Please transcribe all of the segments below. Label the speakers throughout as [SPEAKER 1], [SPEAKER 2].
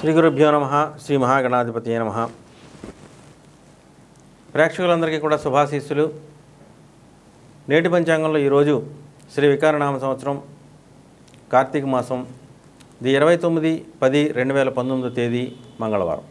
[SPEAKER 1] శ్రీ గురుభ్యో నమ శ్రీ మహాగణాధిపతి నమ ప్రేక్షకులందరికీ కూడా శుభాశీస్సులు నేటి పంచాంగంలో ఈరోజు శ్రీ వికారనామ సంవత్సరం కార్తీక మాసం ది ఇరవై తొమ్మిది పది రెండు వేల పంతొమ్మిదో తేదీ మంగళవారం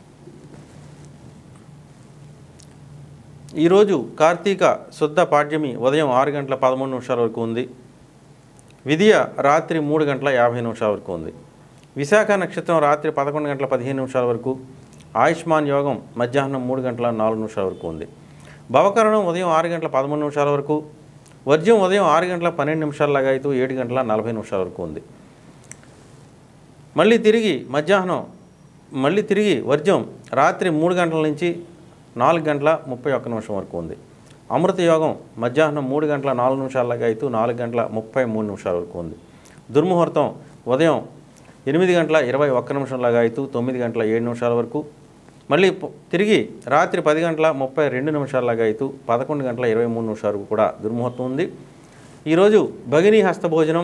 [SPEAKER 1] ఈరోజు కార్తీక శుద్ధ పాడ్యమి ఉదయం ఆరు గంటల పదమూడు నిమిషాల వరకు ఉంది విధియ రాత్రి మూడు గంటల యాభై నిమిషాల వరకు ఉంది విశాఖ నక్షత్రం రాత్రి పదకొండు గంటల పదిహేను నిమిషాల వరకు ఆయుష్మాన్ యోగం మధ్యాహ్నం మూడు గంటల నాలుగు నిమిషాల వరకు ఉంది భవకరణం ఉదయం ఆరు గంటల పదమూడు నిమిషాల వరకు వర్జ్యం ఉదయం ఆరు గంటల పన్నెండు నిమిషాల లగాయితూ ఏడు గంటల నలభై నిమిషాల వరకు ఉంది మళ్ళీ తిరిగి మధ్యాహ్నం మళ్ళీ తిరిగి వర్జ్యం రాత్రి మూడు గంటల నుంచి నాలుగు గంటల ముప్పై ఒక్క నిమిషం వరకు ఉంది అమృత యోగం మధ్యాహ్నం మూడు గంటల నాలుగు నిమిషాలగా అయితే నాలుగు గంటల ముప్పై మూడు నిమిషాల వరకు ఉంది దుర్ముహూర్తం ఉదయం ఎనిమిది గంటల ఇరవై ఒక్క నిమిషంలాగా అయితే తొమ్మిది గంటల ఏడు నిమిషాల వరకు మళ్ళీ పు- తిరిగి రాత్రి పది గంటల ముప్పై రెండు నిమిషాలలాగా అయితే పదకొండు గంటల ఇరవై మూడు నిమిషాల వరకు కూడా దుర్ముహూర్తం ఉంది ఈరోజు భగినీ హస్త భోజనం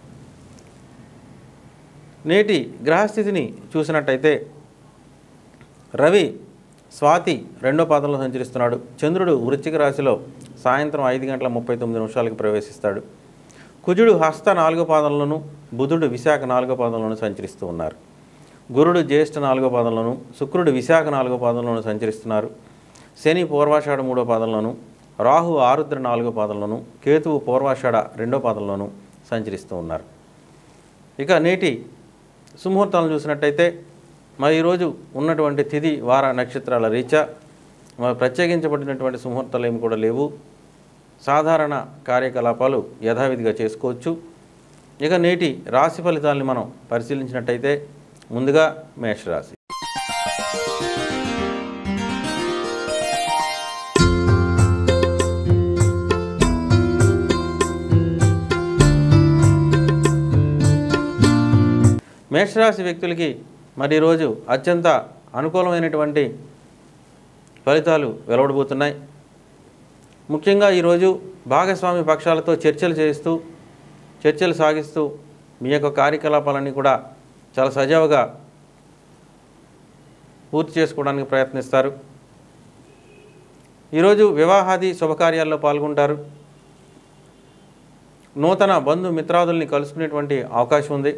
[SPEAKER 1] నేటి గ్రహస్థితిని చూసినట్టయితే రవి స్వాతి రెండో పాదంలో సంచరిస్తున్నాడు చంద్రుడు వృశ్చిక రాశిలో సాయంత్రం ఐదు గంటల ముప్పై తొమ్మిది నిమిషాలకు ప్రవేశిస్తాడు కుజుడు హస్త నాలుగో పాదంలోను బుధుడు విశాఖ నాలుగో పాదంలోను సంచరిస్తూ ఉన్నారు గురుడు జ్యేష్ఠ నాలుగో పాదంలోను శుక్రుడు విశాఖ నాలుగో పాదంలోను సంచరిస్తున్నారు శని పూర్వాషాఢ మూడో పాదంలోను రాహు ఆరుద్ర నాలుగో పాదంలోను కేతువు పూర్వాషాఢ రెండో పాదంలోను సంచరిస్తూ ఉన్నారు ఇక నేటి సుముహూర్తాలను చూసినట్టయితే మరి ఈరోజు ఉన్నటువంటి తిథి వార నక్షత్రాల రీత్యా మరి ప్రత్యేకించబడినటువంటి సుముహూర్తాలు ఏమి కూడా లేవు సాధారణ కార్యకలాపాలు యథావిధిగా చేసుకోవచ్చు ఇక నేటి రాశి ఫలితాలని మనం పరిశీలించినట్టయితే ముందుగా మేషరాశి మేషరాశి వ్యక్తులకి మరి ఈరోజు అత్యంత అనుకూలమైనటువంటి ఫలితాలు వెలువడబోతున్నాయి ముఖ్యంగా ఈరోజు భాగస్వామి పక్షాలతో చర్చలు చేస్తూ చర్చలు సాగిస్తూ మీ యొక్క కార్యకలాపాలన్నీ కూడా చాలా సజావుగా పూర్తి చేసుకోవడానికి ప్రయత్నిస్తారు ఈరోజు వివాహాది శుభకార్యాల్లో పాల్గొంటారు నూతన బంధు మిత్రాదుల్ని కలుసుకునేటువంటి అవకాశం ఉంది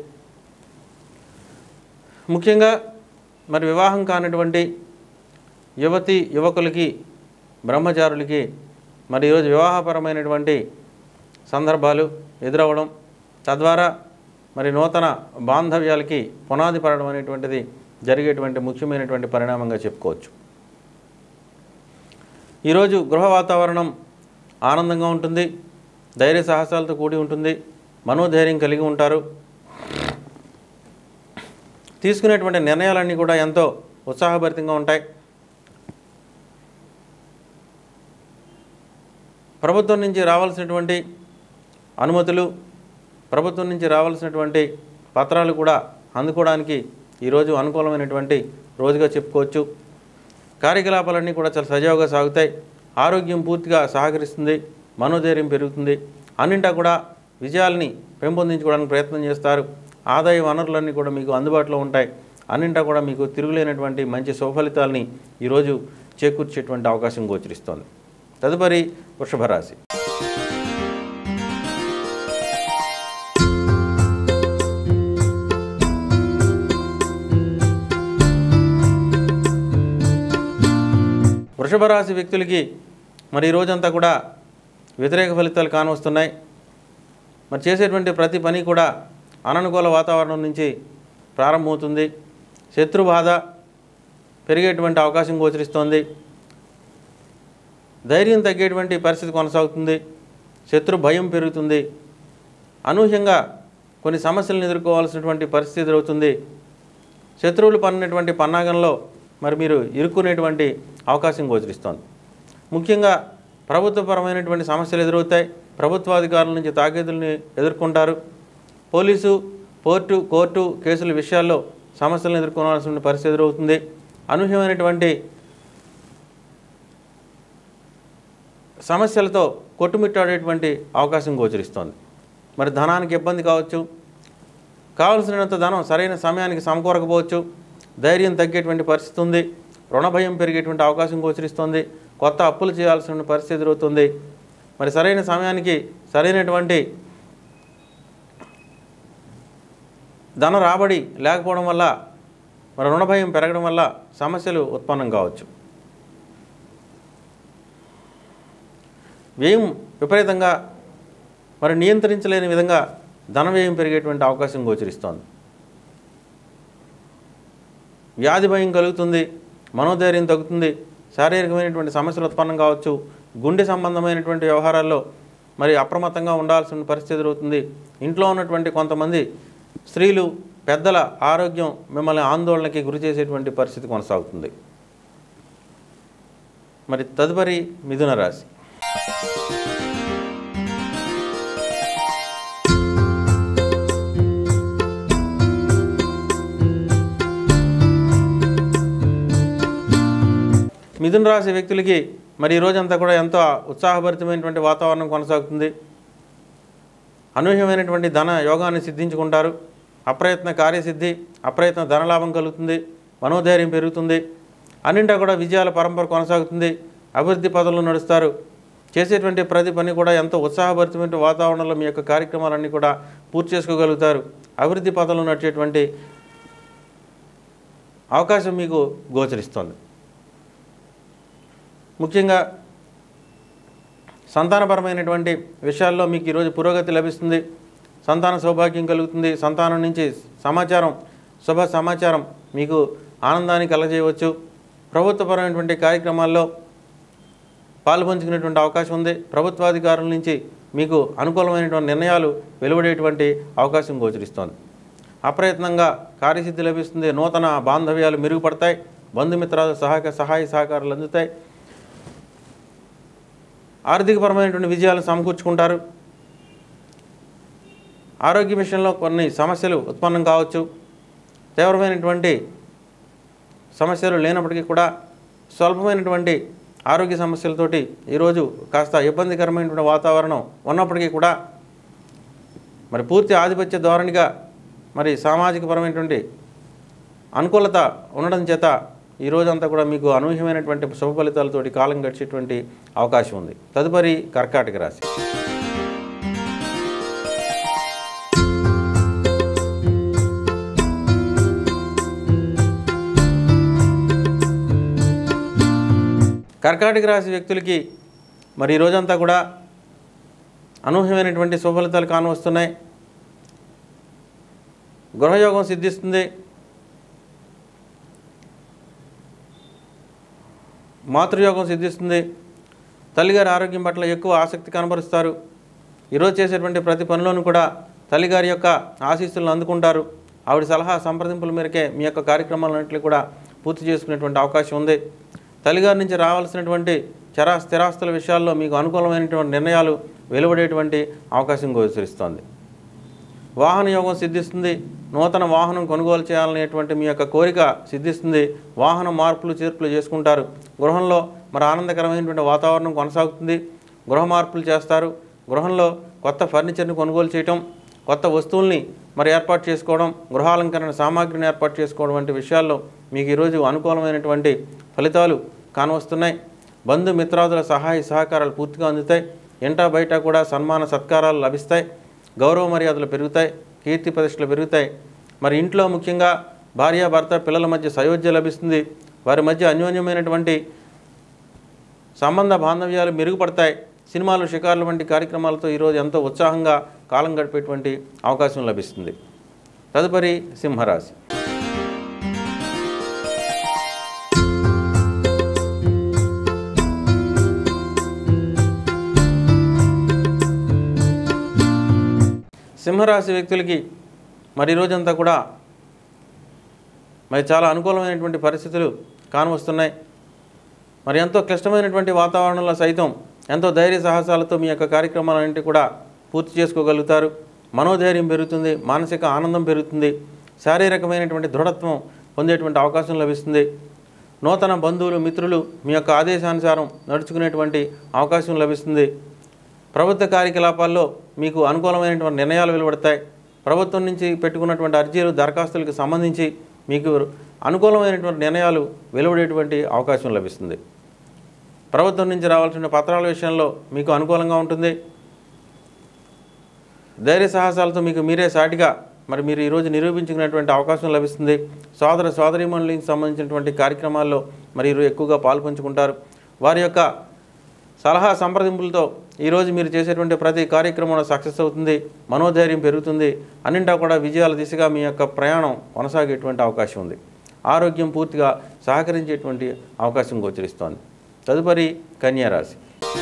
[SPEAKER 1] ముఖ్యంగా మరి వివాహం కానటువంటి యువతి యువకులకి బ్రహ్మచారులకి మరి ఈరోజు వివాహపరమైనటువంటి సందర్భాలు ఎదురవ్వడం తద్వారా మరి నూతన బాంధవ్యాలకి పునాది పడడం అనేటువంటిది జరిగేటువంటి ముఖ్యమైనటువంటి పరిణామంగా చెప్పుకోవచ్చు ఈరోజు గృహ వాతావరణం ఆనందంగా ఉంటుంది ధైర్య సాహసాలతో కూడి ఉంటుంది మనోధైర్యం కలిగి ఉంటారు తీసుకునేటువంటి నిర్ణయాలన్నీ కూడా ఎంతో ఉత్సాహభరితంగా ఉంటాయి ప్రభుత్వం నుంచి రావాల్సినటువంటి అనుమతులు ప్రభుత్వం నుంచి రావాల్సినటువంటి పత్రాలు కూడా అందుకోవడానికి ఈరోజు అనుకూలమైనటువంటి రోజుగా చెప్పుకోవచ్చు కార్యకలాపాలన్నీ కూడా చాలా సజావుగా సాగుతాయి ఆరోగ్యం పూర్తిగా సహకరిస్తుంది మనోధైర్యం పెరుగుతుంది అన్నింటా కూడా విజయాల్ని పెంపొందించుకోవడానికి ప్రయత్నం చేస్తారు ఆదాయ వనరులన్నీ కూడా మీకు అందుబాటులో ఉంటాయి అన్నింటా కూడా మీకు తిరుగులేనటువంటి మంచి సుఫలితాలని ఈరోజు చేకూర్చేటువంటి అవకాశం గోచరిస్తోంది తదుపరి వృషభ రాశి వృషభ రాశి వ్యక్తులకి మరి ఈ రోజంతా కూడా వ్యతిరేక ఫలితాలు కానవస్తున్నాయి మరి చేసేటువంటి ప్రతి పని కూడా అననుకూల వాతావరణం నుంచి ప్రారంభమవుతుంది శత్రు బాధ పెరిగేటువంటి అవకాశం గోచరిస్తోంది ధైర్యం తగ్గేటువంటి పరిస్థితి కొనసాగుతుంది శత్రు భయం పెరుగుతుంది అనూహ్యంగా కొన్ని సమస్యలను ఎదుర్కోవాల్సినటువంటి పరిస్థితి ఎదురవుతుంది శత్రువులు పన్నినటువంటి పన్నాగంలో మరి మీరు ఇరుక్కునేటువంటి అవకాశం గోచరిస్తోంది ముఖ్యంగా ప్రభుత్వపరమైనటువంటి సమస్యలు ఎదురవుతాయి ప్రభుత్వాధికారుల నుంచి తాకీదుల్ని ఎదుర్కొంటారు పోలీసు పోర్టు కోర్టు కేసుల విషయాల్లో సమస్యలను ఎదుర్కోవాల్సిన పరిస్థితి ఎదురవుతుంది అనూహ్యమైనటువంటి సమస్యలతో కొట్టుమిట్టాడేటువంటి అవకాశం గోచరిస్తోంది మరి ధనానికి ఇబ్బంది కావచ్చు కావలసినంత ధనం సరైన సమయానికి సమకూరకపోవచ్చు ధైర్యం తగ్గేటువంటి పరిస్థితి ఉంది రుణ భయం పెరిగేటువంటి అవకాశం గోచరిస్తుంది కొత్త అప్పులు చేయాల్సిన పరిస్థితి ఎదురవుతుంది మరి సరైన సమయానికి సరైనటువంటి ధన రాబడి లేకపోవడం వల్ల మరి రుణ భయం పెరగడం వల్ల సమస్యలు ఉత్పన్నం కావచ్చు వ్యయం విపరీతంగా మరి నియంత్రించలేని విధంగా ధన వ్యయం పెరిగేటువంటి అవకాశం గోచరిస్తోంది వ్యాధి భయం కలుగుతుంది మనోధైర్యం తగ్గుతుంది శారీరకమైనటువంటి సమస్యలు ఉత్పన్నం కావచ్చు గుండె సంబంధమైనటువంటి వ్యవహారాల్లో మరి అప్రమత్తంగా ఉండాల్సిన పరిస్థితి ఎదురవుతుంది ఇంట్లో ఉన్నటువంటి కొంతమంది స్త్రీలు పెద్దల ఆరోగ్యం మిమ్మల్ని ఆందోళనకి గురి చేసేటువంటి పరిస్థితి కొనసాగుతుంది మరి తదుపరి మిథున రాశి మిథున రాశి వ్యక్తులకి మరి ఈ రోజంతా కూడా ఎంతో ఉత్సాహభరితమైనటువంటి వాతావరణం కొనసాగుతుంది అనూహ్యమైనటువంటి ధన యోగాన్ని సిద్ధించుకుంటారు అప్రయత్న కార్యసిద్ధి అప్రయత్న ధనలాభం కలుగుతుంది మనోధైర్యం పెరుగుతుంది అన్నింటా కూడా విజయాల పరంపర కొనసాగుతుంది అభివృద్ధి పదవులు నడుస్తారు చేసేటువంటి ప్రతి పని కూడా ఎంతో ఉత్సాహభరితమైన వాతావరణంలో మీ యొక్క కార్యక్రమాలన్నీ కూడా పూర్తి చేసుకోగలుగుతారు అభివృద్ధి పదవులు నడిచేటువంటి అవకాశం మీకు గోచరిస్తోంది ముఖ్యంగా సంతానపరమైనటువంటి విషయాల్లో మీకు ఈరోజు పురోగతి లభిస్తుంది సంతాన సౌభాగ్యం కలుగుతుంది సంతానం నుంచి సమాచారం శుభ సమాచారం మీకు ఆనందాన్ని కలగజేయవచ్చు ప్రభుత్వపరమైనటువంటి కార్యక్రమాల్లో పాల్పంచుకునేటువంటి అవకాశం ఉంది ప్రభుత్వాధికారుల నుంచి మీకు అనుకూలమైనటువంటి నిర్ణయాలు వెలువడేటువంటి అవకాశం గోచరిస్తోంది అప్రయత్నంగా కార్యసిద్ధి లభిస్తుంది నూతన బాంధవ్యాలు మెరుగుపడతాయి బంధుమిత్రాల సహాయక సహాయ సహకారాలు అందుతాయి ఆర్థికపరమైనటువంటి విజయాలు సమకూర్చుకుంటారు ఆరోగ్య విషయంలో కొన్ని సమస్యలు ఉత్పన్నం కావచ్చు తీవ్రమైనటువంటి సమస్యలు లేనప్పటికీ కూడా స్వల్పమైనటువంటి ఆరోగ్య సమస్యలతోటి ఈరోజు కాస్త ఇబ్బందికరమైనటువంటి వాతావరణం ఉన్నప్పటికీ కూడా మరి పూర్తి ఆధిపత్య ధోరణిగా మరి సామాజికపరమైనటువంటి అనుకూలత ఉండడం చేత ఈ రోజంతా కూడా మీకు అనూహ్యమైనటువంటి శుభ ఫలితాలతోటి కాలం గడిచేటువంటి అవకాశం ఉంది తదుపరి కర్కాటక రాశి కర్కాటక రాశి వ్యక్తులకి మరి ఈ రోజంతా కూడా అనూహ్యమైనటువంటి శుభఫలితాలు కానవస్తున్నాయి గృహయోగం సిద్ధిస్తుంది మాతృయోగం సిద్ధిస్తుంది తల్లిగారి ఆరోగ్యం పట్ల ఎక్కువ ఆసక్తి కనబరుస్తారు ఈరోజు చేసేటువంటి ప్రతి పనిలోనూ కూడా తల్లిగారి యొక్క ఆశీస్సులను అందుకుంటారు ఆవిడ సలహా సంప్రదింపుల మేరకే మీ యొక్క కార్యక్రమాలన్నింటినీ కూడా పూర్తి చేసుకునేటువంటి అవకాశం ఉంది తల్లిగారి నుంచి రావాల్సినటువంటి చరా స్థిరాస్తుల విషయాల్లో మీకు అనుకూలమైనటువంటి నిర్ణయాలు వెలువడేటువంటి అవకాశం గోచరిస్తోంది వాహన యోగం సిద్ధిస్తుంది నూతన వాహనం కొనుగోలు చేయాలనేటువంటి మీ యొక్క కోరిక సిద్ధిస్తుంది వాహన మార్పులు చేర్పులు చేసుకుంటారు గృహంలో మరి ఆనందకరమైనటువంటి వాతావరణం కొనసాగుతుంది గృహ మార్పులు చేస్తారు గృహంలో కొత్త ఫర్నిచర్ని కొనుగోలు చేయటం కొత్త వస్తువుల్ని మరి ఏర్పాటు చేసుకోవడం గృహాలంకరణ సామాగ్రిని ఏర్పాటు చేసుకోవడం వంటి విషయాల్లో మీకు ఈరోజు అనుకూలమైనటువంటి ఫలితాలు కానవస్తున్నాయి బంధు మిత్రాదుల సహాయ సహకారాలు పూర్తిగా అందుతాయి ఇంటా బయట కూడా సన్మాన సత్కారాలు లభిస్తాయి గౌరవ మర్యాదలు పెరుగుతాయి కీర్తి ప్రతిష్టలు పెరుగుతాయి మరి ఇంట్లో ముఖ్యంగా భార్యాభర్త పిల్లల మధ్య సయోధ్య లభిస్తుంది వారి మధ్య అన్యోన్యమైనటువంటి సంబంధ బాంధవ్యాలు మెరుగుపడతాయి సినిమాలు షికార్లు వంటి కార్యక్రమాలతో ఈరోజు ఎంతో ఉత్సాహంగా కాలం గడిపేటువంటి అవకాశం లభిస్తుంది తదుపరి సింహరాశి సింహరాశి వ్యక్తులకి మరి ఈ రోజంతా కూడా మరి చాలా అనుకూలమైనటువంటి పరిస్థితులు కానవస్తున్నాయి మరి ఎంతో క్లిష్టమైనటువంటి వాతావరణంలో సైతం ఎంతో ధైర్య సాహసాలతో మీ యొక్క కార్యక్రమాలన్నింటి కూడా పూర్తి చేసుకోగలుగుతారు మనోధైర్యం పెరుగుతుంది మానసిక ఆనందం పెరుగుతుంది శారీరకమైనటువంటి దృఢత్వం పొందేటువంటి అవకాశం లభిస్తుంది నూతన బంధువులు మిత్రులు మీ యొక్క ఆదేశానుసారం నడుచుకునేటువంటి అవకాశం లభిస్తుంది ప్రభుత్వ కార్యకలాపాల్లో మీకు అనుకూలమైనటువంటి నిర్ణయాలు వెలువడతాయి ప్రభుత్వం నుంచి పెట్టుకున్నటువంటి అర్జీలు దరఖాస్తులకు సంబంధించి మీకు అనుకూలమైనటువంటి నిర్ణయాలు వెలువడేటువంటి అవకాశం లభిస్తుంది ప్రభుత్వం నుంచి రావాల్సిన పత్రాల విషయంలో మీకు అనుకూలంగా ఉంటుంది ధైర్య సాహసాలతో మీకు మీరే సాటిగా మరి మీరు ఈరోజు నిరూపించుకునేటువంటి అవకాశం లభిస్తుంది సోదర సోదరీమణులకు సంబంధించినటువంటి కార్యక్రమాల్లో మరి మీరు ఎక్కువగా పాల్పంచుకుంటారు వారి యొక్క సలహా సంప్రదింపులతో ఈరోజు మీరు చేసేటువంటి ప్రతి కార్యక్రమంలో సక్సెస్ అవుతుంది మనోధైర్యం పెరుగుతుంది అన్నింటా కూడా విజయాల దిశగా మీ యొక్క ప్రయాణం కొనసాగేటువంటి అవకాశం ఉంది ఆరోగ్యం పూర్తిగా సహకరించేటువంటి అవకాశం గోచరిస్తోంది తదుపరి కన్యా రాశి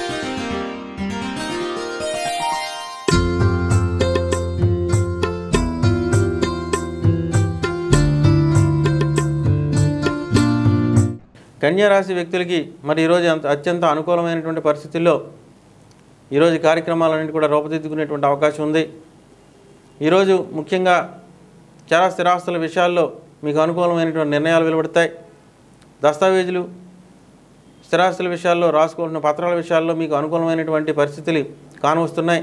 [SPEAKER 1] కన్యా రాశి వ్యక్తులకి మరి ఈరోజు అంత అత్యంత అనుకూలమైనటువంటి పరిస్థితుల్లో ఈరోజు కార్యక్రమాలన్నింటి కూడా రూపుదిద్దుకునేటువంటి అవకాశం ఉంది ఈరోజు ముఖ్యంగా చర స్థిరాస్తుల విషయాల్లో మీకు అనుకూలమైనటువంటి నిర్ణయాలు వెలువడతాయి దస్తావేజులు స్థిరాస్తుల విషయాల్లో రాసుకోవాల్సిన పత్రాల విషయాల్లో మీకు అనుకూలమైనటువంటి పరిస్థితులు కానవస్తున్నాయి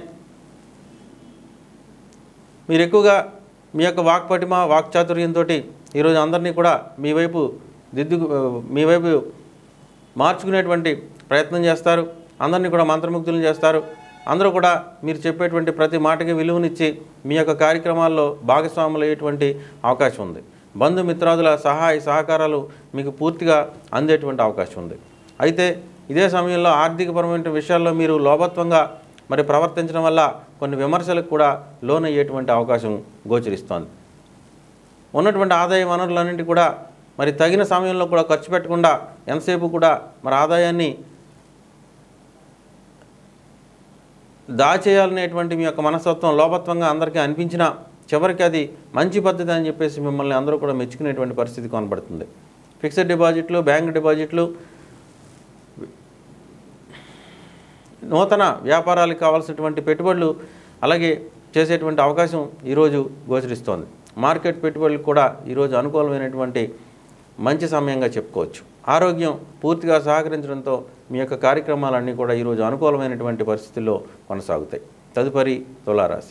[SPEAKER 1] మీరు ఎక్కువగా మీ యొక్క వాక్పటిమ వాక్చాతుర్యంతో ఈరోజు అందరినీ కూడా మీ వైపు దిద్దు మీ వైపు మార్చుకునేటువంటి ప్రయత్నం చేస్తారు అందరినీ కూడా మంత్రముగ్ధులను చేస్తారు అందరూ కూడా మీరు చెప్పేటువంటి ప్రతి మాటకి విలువనిచ్చి మీ యొక్క కార్యక్రమాల్లో భాగస్వాములు అయ్యేటువంటి అవకాశం ఉంది బంధుమిత్రాదుల సహాయ సహకారాలు మీకు పూర్తిగా అందేటువంటి అవకాశం ఉంది అయితే ఇదే సమయంలో ఆర్థికపరమైన విషయాల్లో మీరు లోభత్వంగా మరి ప్రవర్తించడం వల్ల కొన్ని విమర్శలకు కూడా లోనయ్యేటువంటి అవకాశం గోచరిస్తోంది ఉన్నటువంటి ఆదాయ వనరులన్నింటి కూడా మరి తగిన సమయంలో కూడా ఖర్చు పెట్టకుండా ఎంతసేపు కూడా మరి ఆదాయాన్ని దాచేయాలనేటువంటి మీ యొక్క మనస్తత్వం లోపత్వంగా అందరికీ అనిపించినా చివరికి అది మంచి పద్ధతి అని చెప్పేసి మిమ్మల్ని అందరూ కూడా మెచ్చుకునేటువంటి పరిస్థితి కనబడుతుంది ఫిక్స్డ్ డిపాజిట్లు బ్యాంక్ డిపాజిట్లు నూతన వ్యాపారాలకు కావాల్సినటువంటి పెట్టుబడులు అలాగే చేసేటువంటి అవకాశం ఈరోజు గోచరిస్తోంది మార్కెట్ పెట్టుబడులకు కూడా ఈరోజు అనుకూలమైనటువంటి మంచి సమయంగా చెప్పుకోవచ్చు ఆరోగ్యం పూర్తిగా సహకరించడంతో మీ యొక్క కార్యక్రమాలన్నీ కూడా ఈరోజు అనుకూలమైనటువంటి పరిస్థితుల్లో కొనసాగుతాయి తదుపరి తులారాశి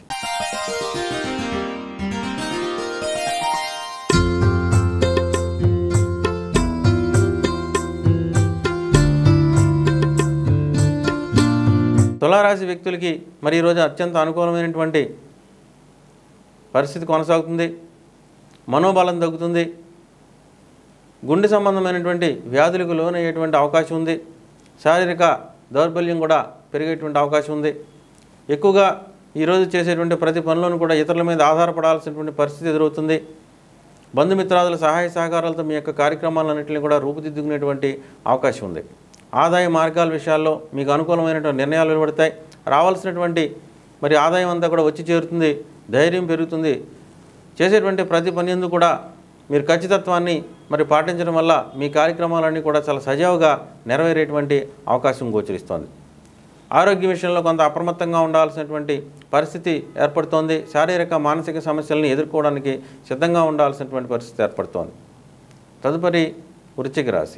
[SPEAKER 1] తులారాశి వ్యక్తులకి మరి ఈరోజు అత్యంత అనుకూలమైనటువంటి పరిస్థితి కొనసాగుతుంది మనోబలం తగ్గుతుంది గుండె సంబంధమైనటువంటి వ్యాధులకు లోనయ్యేటువంటి అవకాశం ఉంది శారీరక దౌర్బల్యం కూడా పెరిగేటువంటి అవకాశం ఉంది ఎక్కువగా ఈరోజు చేసేటువంటి ప్రతి పనులను కూడా ఇతరుల మీద ఆధారపడాల్సినటువంటి పరిస్థితి ఎదురవుతుంది బంధుమిత్రాదుల సహాయ సహకారాలతో మీ యొక్క కార్యక్రమాలన్నింటినీ కూడా రూపుదిద్దుకునేటువంటి అవకాశం ఉంది ఆదాయ మార్గాల విషయాల్లో మీకు అనుకూలమైనటువంటి నిర్ణయాలు వెలువడతాయి రావాల్సినటువంటి మరి ఆదాయం అంతా కూడా వచ్చి చేరుతుంది ధైర్యం పెరుగుతుంది చేసేటువంటి ప్రతి పని ఎందు కూడా మీరు ఖచ్చితత్వాన్ని మరి పాటించడం వల్ల మీ కార్యక్రమాలన్నీ కూడా చాలా సజావుగా నెరవేరేటువంటి అవకాశం గోచరిస్తోంది ఆరోగ్య విషయంలో కొంత అప్రమత్తంగా ఉండాల్సినటువంటి పరిస్థితి ఏర్పడుతోంది శారీరక మానసిక సమస్యలను ఎదుర్కోవడానికి సిద్ధంగా ఉండాల్సినటువంటి పరిస్థితి ఏర్పడుతోంది తదుపరి వృశ్చిక రాశి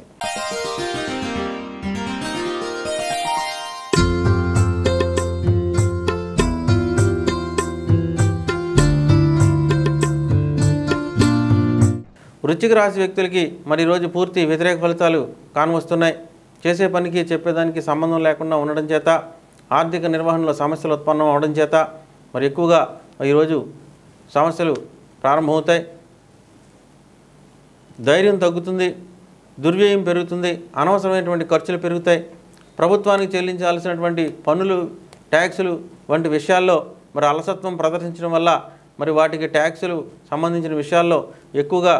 [SPEAKER 1] వృశ్చిక రాశి వ్యక్తులకి మరి ఈరోజు పూర్తి వ్యతిరేక ఫలితాలు కానవస్తున్నాయి చేసే పనికి చెప్పేదానికి సంబంధం లేకుండా ఉండడం చేత ఆర్థిక నిర్వహణలో సమస్యలు ఉత్పన్నం అవడం చేత మరి ఎక్కువగా ఈరోజు సమస్యలు ప్రారంభమవుతాయి ధైర్యం తగ్గుతుంది దుర్వ్యయం పెరుగుతుంది అనవసరమైనటువంటి ఖర్చులు పెరుగుతాయి ప్రభుత్వానికి చెల్లించాల్సినటువంటి పన్నులు ట్యాక్సులు వంటి విషయాల్లో మరి అలసత్వం ప్రదర్శించడం వల్ల మరి వాటికి ట్యాక్సులు సంబంధించిన విషయాల్లో ఎక్కువగా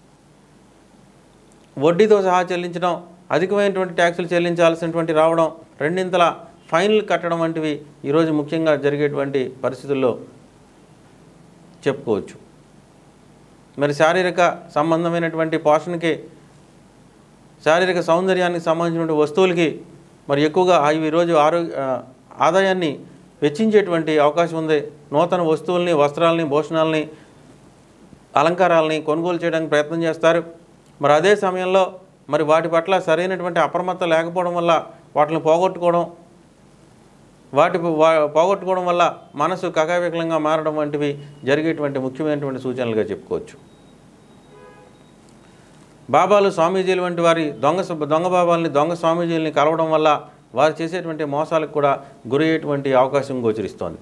[SPEAKER 1] వడ్డీతో సహా చెల్లించడం అధికమైనటువంటి ట్యాక్సులు చెల్లించాల్సినటువంటి రావడం రెండింతల ఫైన్లు కట్టడం వంటివి ఈరోజు ముఖ్యంగా జరిగేటువంటి పరిస్థితుల్లో చెప్పుకోవచ్చు మరి శారీరక సంబంధమైనటువంటి పోషణకి శారీరక సౌందర్యానికి సంబంధించినటువంటి వస్తువులకి మరి ఎక్కువగా అవి ఈరోజు ఆరోగ్య ఆ, ఆదాయాన్ని వెచ్చించేటువంటి అవకాశం ఉంది నూతన వస్తువుల్ని వస్త్రాలని భూషణాలని అలంకారాలని కొనుగోలు చేయడానికి ప్రయత్నం చేస్తారు మరి అదే సమయంలో మరి వాటి పట్ల సరైనటువంటి అప్రమత్త లేకపోవడం వల్ల వాటిని పోగొట్టుకోవడం వాటి వా- పోగొట్టుకోవడం వల్ల మనసు కకావికలంగా మారడం వంటివి జరిగేటువంటి ముఖ్యమైనటువంటి సూచనలుగా చెప్పుకోవచ్చు బాబాలు స్వామీజీలు వంటి వారి దొంగ స- దొంగ బాబాల్ని దొంగ స్వామీజీలని కలవడం వల్ల వారు చేసేటువంటి మోసాలకు కూడా గురి అయ్యేటువంటి అవకాశం గోచరిస్తోంది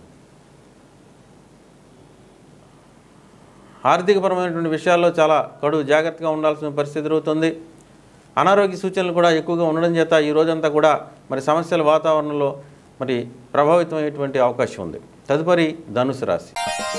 [SPEAKER 1] ఆర్థికపరమైనటువంటి విషయాల్లో చాలా కడు జాగ్రత్తగా ఉండాల్సిన పరిస్థితి ఎదురవుతుంది అనారోగ్య సూచనలు కూడా ఎక్కువగా ఉండడం చేత ఈ రోజంతా కూడా మరి సమస్యల వాతావరణంలో మరి ప్రభావితమయ్యేటువంటి అవకాశం ఉంది తదుపరి ధనుసు రాశి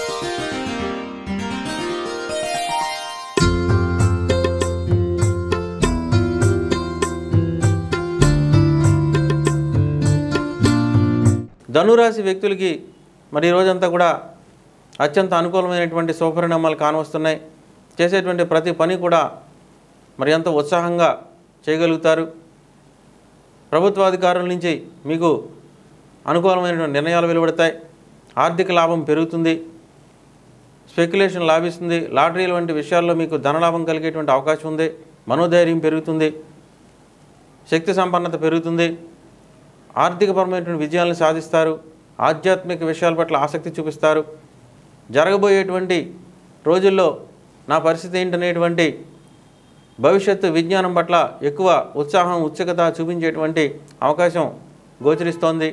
[SPEAKER 1] ధనురాశి వ్యక్తులకి మరి ఈ రోజంతా కూడా అత్యంత అనుకూలమైనటువంటి శుభపరిణామాలు కానవస్తున్నాయి చేసేటువంటి ప్రతి పని కూడా మరి ఎంతో ఉత్సాహంగా చేయగలుగుతారు ప్రభుత్వాధికారుల నుంచి మీకు అనుకూలమైనటువంటి నిర్ణయాలు వెలువడతాయి ఆర్థిక లాభం పెరుగుతుంది స్పెక్యులేషన్ లాభిస్తుంది లాటరీల వంటి విషయాల్లో మీకు ధనలాభం కలిగేటువంటి అవకాశం ఉంది మనోధైర్యం పెరుగుతుంది శక్తి సంపన్నత పెరుగుతుంది ఆర్థికపరమైనటువంటి విజయాలను సాధిస్తారు ఆధ్యాత్మిక విషయాల పట్ల ఆసక్తి చూపిస్తారు జరగబోయేటువంటి రోజుల్లో నా పరిస్థితి ఏంటనేటువంటి భవిష్యత్తు విజ్ఞానం పట్ల ఎక్కువ ఉత్సాహం ఉత్సుకత చూపించేటువంటి అవకాశం గోచరిస్తోంది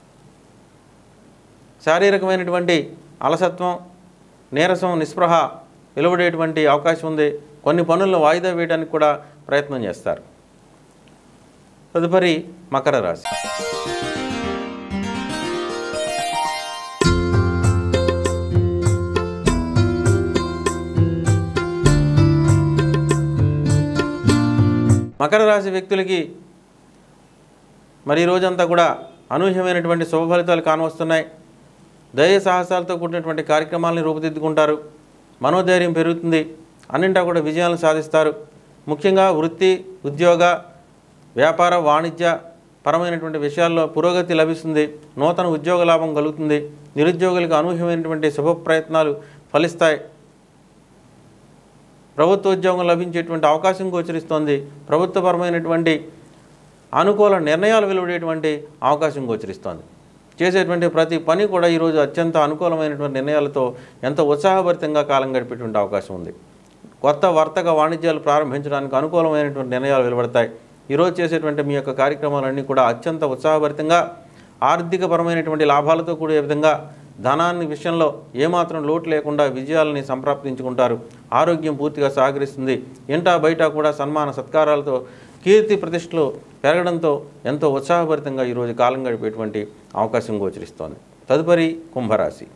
[SPEAKER 1] శారీరకమైనటువంటి అలసత్వం నీరసం నిస్పృహ వెలువడేటువంటి అవకాశం ఉంది కొన్ని పనులను వాయిదా వేయడానికి కూడా ప్రయత్నం చేస్తారు తదుపరి మకర రాశి మకర రాశి వ్యక్తులకి మరి ఈ రోజంతా కూడా అనూహ్యమైనటువంటి శుభ ఫలితాలు కానవస్తున్నాయి ధైర్య సాహసాలతో కూడినటువంటి కార్యక్రమాలను రూపుదిద్దుకుంటారు మనోధైర్యం పెరుగుతుంది అన్నింటా కూడా విజయాలను సాధిస్తారు ముఖ్యంగా వృత్తి ఉద్యోగ వ్యాపార వాణిజ్య పరమైనటువంటి విషయాల్లో పురోగతి లభిస్తుంది నూతన ఉద్యోగ లాభం కలుగుతుంది నిరుద్యోగులకు అనూహ్యమైనటువంటి శుభ ప్రయత్నాలు ఫలిస్తాయి ప్రభుత్వ ఉద్యోగం లభించేటువంటి అవకాశం గోచరిస్తోంది ప్రభుత్వపరమైనటువంటి అనుకూల నిర్ణయాలు వెలువడేటువంటి అవకాశం గోచరిస్తోంది చేసేటువంటి ప్రతి పని కూడా ఈరోజు అత్యంత అనుకూలమైనటువంటి నిర్ణయాలతో ఎంతో ఉత్సాహభరితంగా కాలం గడిపేటువంటి అవకాశం ఉంది కొత్త వర్తక వాణిజ్యాలు ప్రారంభించడానికి అనుకూలమైనటువంటి నిర్ణయాలు వెలువడతాయి ఈరోజు చేసేటువంటి మీ యొక్క కార్యక్రమాలన్నీ కూడా అత్యంత ఉత్సాహభరితంగా ఆర్థికపరమైనటువంటి లాభాలతో కూడే విధంగా ధనాన్ని విషయంలో ఏమాత్రం లోటు లేకుండా విజయాలని సంప్రాప్తించుకుంటారు ఆరోగ్యం పూర్తిగా సహకరిస్తుంది ఇంటా బయట కూడా సన్మాన సత్కారాలతో కీర్తి ప్రతిష్టలు పెరగడంతో ఎంతో ఉత్సాహభరితంగా ఈరోజు కాలం గడిపేటువంటి అవకాశం గోచరిస్తోంది తదుపరి కుంభరాశి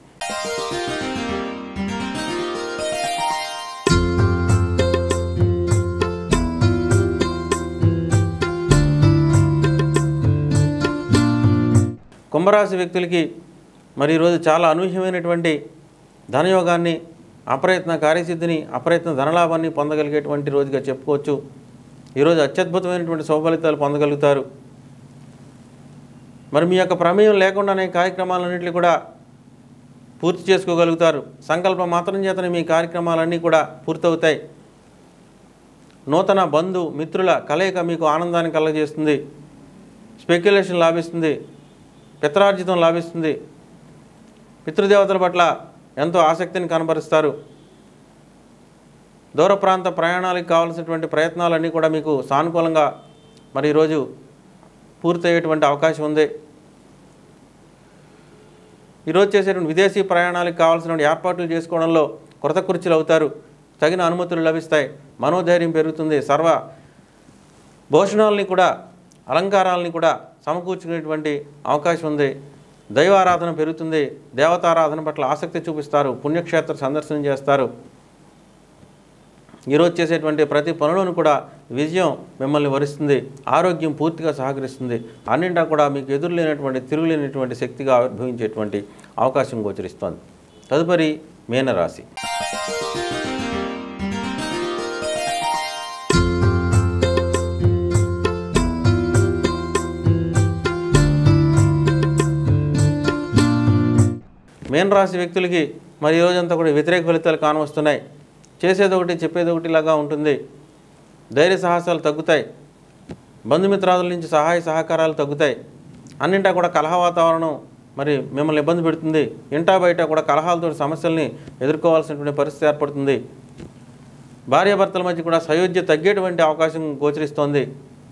[SPEAKER 1] కుంభరాశి వ్యక్తులకి మరి ఈరోజు చాలా అనూహ్యమైనటువంటి ధనయోగాన్ని అప్రయత్న కార్యసిద్ధిని అప్రయత్న ధనలాభాన్ని పొందగలిగేటువంటి రోజుగా చెప్పుకోవచ్చు ఈరోజు అత్యద్భుతమైనటువంటి శుభఫలితాలు పొందగలుగుతారు మరి మీ యొక్క ప్రమేయం లేకుండానే కార్యక్రమాలన్నింటినీ కూడా పూర్తి చేసుకోగలుగుతారు సంకల్పం మాత్రం చేతనే మీ కార్యక్రమాలన్నీ కూడా పూర్తవుతాయి నూతన బంధు మిత్రుల కలయిక మీకు ఆనందాన్ని కలగజేస్తుంది స్పెక్యులేషన్ లాభిస్తుంది పిత్రార్జితం లాభిస్తుంది పితృదేవతల పట్ల ఎంతో ఆసక్తిని కనబరుస్తారు దూర ప్రాంత ప్రయాణాలకు కావాల్సినటువంటి ప్రయత్నాలన్నీ కూడా మీకు సానుకూలంగా మరి ఈరోజు పూర్తయ్యేటువంటి అవకాశం ఉంది ఈరోజు చేసేటువంటి విదేశీ ప్రయాణాలకు కావాల్సిన ఏర్పాట్లు చేసుకోవడంలో కొరత కుర్చీలు అవుతారు తగిన అనుమతులు లభిస్తాయి మనోధైర్యం పెరుగుతుంది సర్వ భూషణాలని కూడా అలంకారాలని కూడా సమకూర్చుకునేటువంటి అవకాశం ఉంది దైవారాధన పెరుగుతుంది దేవతారాధన పట్ల ఆసక్తి చూపిస్తారు పుణ్యక్షేత్ర సందర్శనం చేస్తారు ఈరోజు చేసేటువంటి ప్రతి పనులను కూడా విజయం మిమ్మల్ని వరిస్తుంది ఆరోగ్యం పూర్తిగా సహకరిస్తుంది అన్నింటా కూడా మీకు ఎదురులేనటువంటి తిరుగులేనటువంటి శక్తిగా ఆవిర్భవించేటువంటి అవకాశం గోచరిస్తోంది తదుపరి మీనరాశి మీన రాశి వ్యక్తులకి మరి ఈ రోజంతా కూడా వ్యతిరేక ఫలితాలు కానవస్తున్నాయి చేసేది ఒకటి చెప్పేది ఒకటి లాగా ఉంటుంది ధైర్య సాహసాలు తగ్గుతాయి బంధుమిత్రాదుల నుంచి సహాయ సహకారాలు తగ్గుతాయి అన్నింటా కూడా కలహ వాతావరణం మరి మిమ్మల్ని ఇబ్బంది పెడుతుంది ఇంటా బయట కూడా కలహాలతో సమస్యల్ని ఎదుర్కోవాల్సినటువంటి పరిస్థితి ఏర్పడుతుంది భార్యాభర్తల మధ్య కూడా సయోధ్య తగ్గేటువంటి అవకాశం గోచరిస్తోంది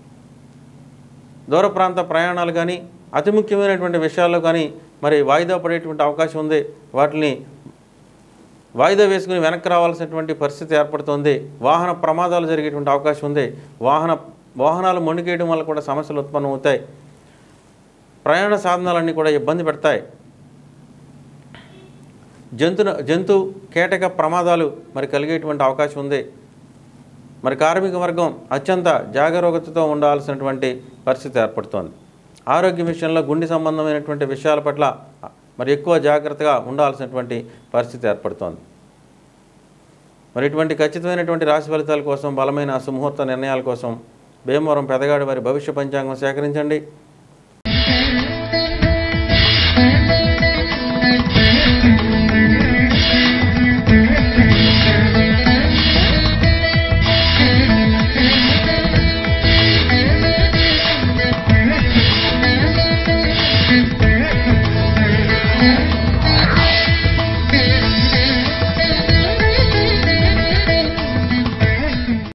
[SPEAKER 1] దూర ప్రాంత ప్రయాణాలు కానీ అతి ముఖ్యమైనటువంటి విషయాల్లో కానీ మరి వాయిదా పడేటువంటి అవకాశం ఉంది వాటిని వాయిదా వేసుకుని వెనక్కి రావాల్సినటువంటి పరిస్థితి ఏర్పడుతుంది వాహన ప్రమాదాలు జరిగేటువంటి అవకాశం ఉంది వాహన వాహనాలు మొండికేయడం వల్ల కూడా సమస్యలు ఉత్పన్నమవుతాయి ప్రయాణ సాధనాలన్నీ కూడా ఇబ్బంది పెడతాయి జంతు జంతు కీటక ప్రమాదాలు మరి కలిగేటువంటి అవకాశం ఉంది మరి కార్మిక వర్గం అత్యంత జాగరూకతతో ఉండాల్సినటువంటి పరిస్థితి ఏర్పడుతోంది ఆరోగ్య విషయంలో గుండె సంబంధమైనటువంటి విషయాల పట్ల మరి ఎక్కువ జాగ్రత్తగా ఉండాల్సినటువంటి పరిస్థితి ఏర్పడుతోంది మరి ఇటువంటి ఖచ్చితమైనటువంటి రాశి ఫలితాల కోసం బలమైన సుముహూర్త నిర్ణయాల కోసం భీమవరం పెదగాడి వారి భవిష్య పంచాంగం సేకరించండి